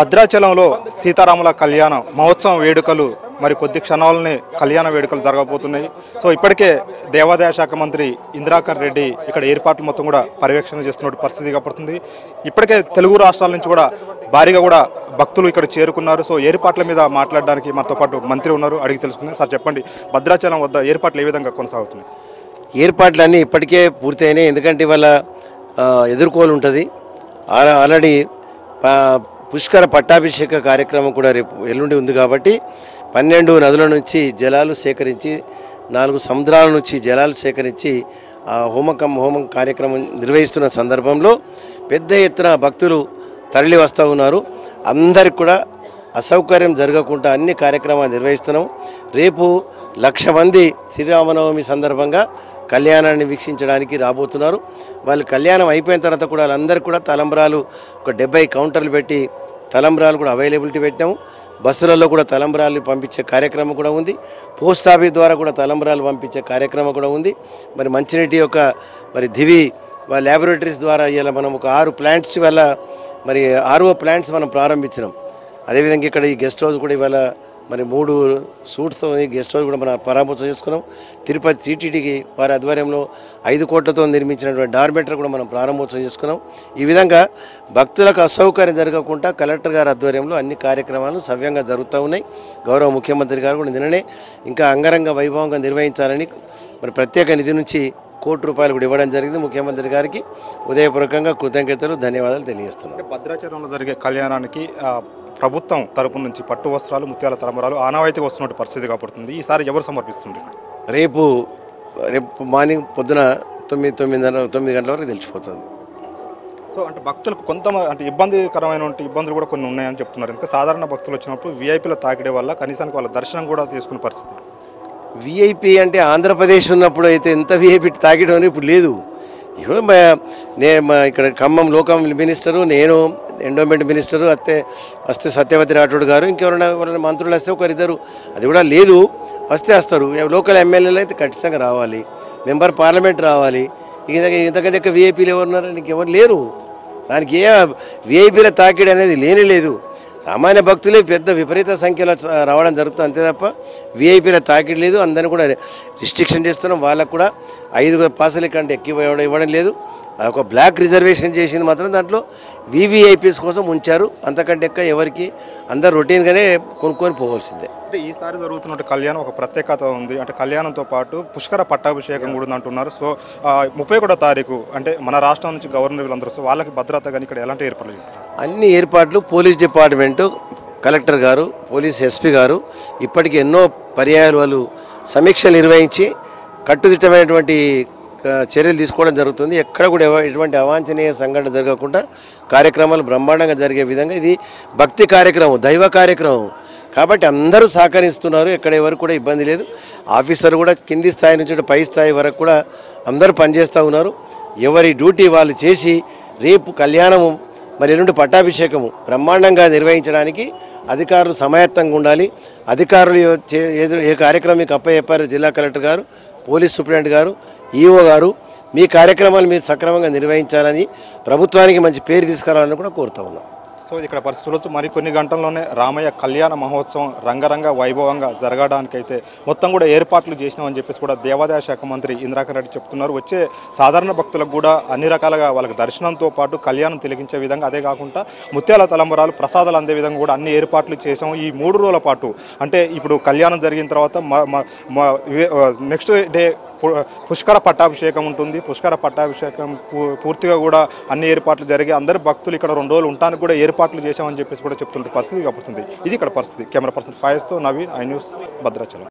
భద్రాచలంలో సీతారాముల కళ్యాణ మహోత్సవం వేడుకలు మరి కొద్ది క్షణాలనే కళ్యాణ వేడుకలు జరగబోతున్నాయి సో ఇప్పటికే దేవాదాయ శాఖ మంత్రి ఇందిరాకర్ రెడ్డి ఇక్కడ ఏర్పాట్లు మొత్తం కూడా పర్యవేక్షణ చేస్తున్న పరిస్థితి కనపడుతుంది ఇప్పటికే తెలుగు రాష్ట్రాల నుంచి కూడా భారీగా కూడా భక్తులు ఇక్కడ చేరుకున్నారు సో ఏర్పాట్ల మీద మాట్లాడడానికి మనతో పాటు మంత్రి ఉన్నారు అడిగి తెలుసుకుందాం సార్ చెప్పండి భద్రాచలం వద్ద ఏర్పాట్లు ఏ విధంగా కొనసాగుతున్నాయి ఏర్పాట్లన్నీ ఇప్పటికే పూర్తయినాయి ఎందుకంటే ఇవాళ ఆ, ఎదుర్కోలు ఉంటుంది ఆల- ఆల్రెడీ ప- పుష్కర పట్టాభిషేక కార్యక్రమం కూడా రేపు ఎల్లుండి ఉంది కాబట్టి పన్నెండు నదుల నుంచి జలాలు సేకరించి నాలుగు సముద్రాల నుంచి జలాలు సేకరించి ఆ హోమకం హోమం కార్యక్రమం నిర్వహిస్తున్న సందర్భంలో పెద్ద ఎత్తున భక్తులు తరలి వస్తూ ఉన్నారు అందరికి కూడా అసౌకర్యం జరగకుండా అన్ని కార్యక్రమాలు నిర్వహిస్తున్నాం రేపు లక్ష మంది శ్రీరామనవమి సందర్భంగా కళ్యాణాన్ని వీక్షించడానికి రాబోతున్నారు వాళ్ళు కళ్యాణం అయిపోయిన తర్వాత కూడా వాళ్ళందరికీ కూడా తలంబ్రాలు ఒక డెబ్బై కౌంటర్లు పెట్టి తలంబ్రాలు కూడా అవైలబిలిటీ పెట్టాము బస్సులలో కూడా తలంబ్రాలు పంపించే కార్యక్రమం కూడా ఉంది పోస్ట్ ఆఫీస్ ద్వారా కూడా తలంబ్రాలు పంపించే కార్యక్రమం కూడా ఉంది మరి మంచినీటి యొక్క మరి దివి వాళ్ళ ల్యాబొరేటరీస్ ద్వారా ఇలా మనం ఒక ఆరు ప్లాంట్స్ వల్ల మరి ఆరో ప్లాంట్స్ మనం ప్రారంభించినాం అదేవిధంగా ఇక్కడ ఈ గెస్ట్ హౌస్ కూడా ఇవాళ మరి మూడు సూట్స్తో ఈ గెస్ట్ హౌస్ కూడా మనం పరామర్శ చేసుకున్నాం తిరుపతి టీటీడీకి వారి ఆధ్వర్యంలో ఐదు కోట్లతో నిర్మించినటువంటి డార్మెటర్ కూడా మనం ప్రారంభోత్సవం చేసుకున్నాం ఈ విధంగా భక్తులకు అసౌకర్యం జరగకుండా కలెక్టర్ గారి ఆధ్వర్యంలో అన్ని కార్యక్రమాలు సవ్యంగా జరుగుతూ ఉన్నాయి గౌరవ ముఖ్యమంత్రి గారు కూడా నిన్ననే ఇంకా అంగరంగ వైభవంగా నిర్వహించాలని మరి ప్రత్యేక నిధి నుంచి కోటి రూపాయలు కూడా ఇవ్వడం జరిగింది ముఖ్యమంత్రి గారికి ఉదయపూర్వకంగా కృతజ్ఞతలు ధన్యవాదాలు తెలియజేస్తున్నాం అంటే భద్రాచలంలో జరిగే కళ్యాణానికి ఆ, ప్రభుత్వం తరపు నుంచి పట్టు వస్త్రాలు ముత్యాల తలంబరాలు ఆనవాయితీగా వస్తున్న పరిస్థితి కనపడుతుంది ఈసారి ఎవరు సమర్పిస్తుంది రేపు రేపు మార్నింగ్ పొద్దున తొమ్మిది తొమ్మిది తొమ్మిది గంటల వరకు తెలిసిపోతుంది సో అంటే భక్తులకు కొంత అంటే ఇబ్బందికరమైన ఇబ్బందులు కూడా కొన్ని ఉన్నాయని చెప్తున్నారు ఇంకా సాధారణ భక్తులు వచ్చినప్పుడు వీఐపీల తాకిడే వల్ల కనీసానికి వాళ్ళ దర్శనం కూడా తీసుకునే పరిస్థితి విఐపి అంటే ఆంధ్రప్రదేశ్ ఉన్నప్పుడు అయితే ఎంత విఐపి తాగడం అని ఇప్పుడు లేదు ఇగో మా- నే మా ఇక్కడ ఖమ్మం లోకం మినిస్టరు నేను ఎండోమెంట్ మినిస్టరు అత్తే వస్తే సత్యవతి రాఠోడ్ గారు ఇంకెవరైనా ఎవరైనా మంత్రులు వస్తే ఒకరిద్దరు అది కూడా లేదు వస్తే వస్తారు ఎవ- లోకల్ ఎమ్మెల్యేలు అయితే ఖచ్చితంగా రావాలి మెంబర్ పార్లమెంట్ రావాలి ఇంత ఇంతకంటే ఎక్కువ విఐపీలు ఎవరున్నారు ఇంకెవరు లేరు దానికి ఏ విఐపీల తాకిడి అనేది లేనే లేదు సామాన్య భక్తులే పెద్ద విపరీత సంఖ్యలో చ- రావడం జరుగుతుంది అంతే తప్ప విఐపీల తాకిడి లేదు అందరిని కూడా రిస్ట్రిక్షన్ చేస్తున్నాం వాళ్ళకు కూడా ఐదు పాసల కంటే ఎక్కువ ఇవ్వడం ఇవ్వడం లేదు ఒక బ్లాక్ రిజర్వేషన్ చేసింది మాత్రం దాంట్లో వివిఐపీస్ కోసం ఉంచారు అంతకంటే ఎక్కువ ఎవరికి అందరు రొటీన్గానే కొనుక్కొని పోవాల్సిందే అంటే ఈసారి జరుగుతున్న కళ్యాణం ఒక ప్రత్యేకత ఉంది అంటే కళ్యాణంతో పాటు పుష్కర పట్టాభిషేకం కూడా ఉంది అంటున్నారు సో ముప్పై ఒకటో తారీఖు అంటే మన రాష్ట్రం నుంచి గవర్నర్ వీళ్ళందరూ సో వాళ్ళకి భద్రత కానీ ఇక్కడ ఎలాంటి ఏర్పాట్లు చేస్తారు అన్ని ఏర్పాట్లు పోలీస్ డిపార్ట్మెంటు కలెక్టర్ గారు పోలీస్ ఎస్పీ గారు ఇప్పటికి ఎన్నో పర్యాయాలు వాళ్ళు సమీక్షలు నిర్వహించి కట్టుదిట్టమైనటువంటి ఆ, చర్యలు తీసుకోవడం జరుగుతుంది ఎక్కడ కూడా ఎవ- ఎటువంటి అవాంఛనీయ సంఘటన జరగకుండా కార్యక్రమాలు బ్రహ్మాండంగా జరిగే విధంగా ఇది భక్తి కార్యక్రమం దైవ కార్యక్రమం కాబట్టి అందరూ సహకరిస్తున్నారు ఎక్కడ ఎవరు కూడా ఇబ్బంది లేదు ఆఫీసర్ కూడా కింది స్థాయి నుంచి పై స్థాయి వరకు కూడా అందరూ పనిచేస్తూ ఉన్నారు ఎవరి డ్యూటీ వాళ్ళు చేసి రేపు కళ్యాణము మరి ఎల్లుండి పట్టాభిషేకము బ్రహ్మాండంగా నిర్వహించడానికి అధికారులు సమాయత్తంగా ఉండాలి అధికారులు చే- ఏదో- ఏ కార్యక్రమం మీకు అప్పచెప్పారు జిల్లా కలెక్టర్ గారు పోలీస్ సూపరింటెండెంట్ గారు ఈఓ గారు మీ కార్యక్రమాలు మీరు సక్రమంగా నిర్వహించాలని ప్రభుత్వానికి మంచి పేరు తీసుకురావాలని కూడా కోరుతా ఉన్నాం సో ఇక్కడ పరిస్థితులు వచ్చి మరి కొన్ని గంటల్లోనే రామయ్య కళ్యాణ మహోత్సవం రంగరంగ వైభవంగా జరగడానికైతే మొత్తం కూడా ఏర్పాట్లు చేసినామని చెప్పేసి కూడా దేవాదాయ శాఖ మంత్రి ఇంద్రాకర్ రెడ్డి చెప్తున్నారు వచ్చే సాధారణ భక్తులకు కూడా అన్ని రకాలుగా వాళ్ళకి దర్శనంతో పాటు కళ్యాణం తిలకించే విధంగా అదే కాకుండా ముత్యాల తలంబరాలు ప్రసాదాలు అందే విధంగా కూడా అన్ని ఏర్పాట్లు చేసాం ఈ మూడు రోజుల పాటు అంటే ఇప్పుడు కళ్యాణం జరిగిన తర్వాత నెక్స్ట్ డే పు- పుష్కర పట్టాభిషేకం ఉంటుంది పుష్కర పట్టాభిషేకం పూ- పూర్తిగా కూడా అన్ని ఏర్పాట్లు జరిగి అందరు భక్తులు ఇక్కడ రెండు రోజులు ఉండడానికి కూడా ఏర్పాట్లు చేశామని చెప్పేసి కూడా చెప్తుంటే పరిస్థితి కప్పుతుంది ఇది ఇక్కడ పరిస్థితి కెమెరా పర్సన్ ఫాయస్తో నవీన్ ఐ న్యూస్ భద్రాచలం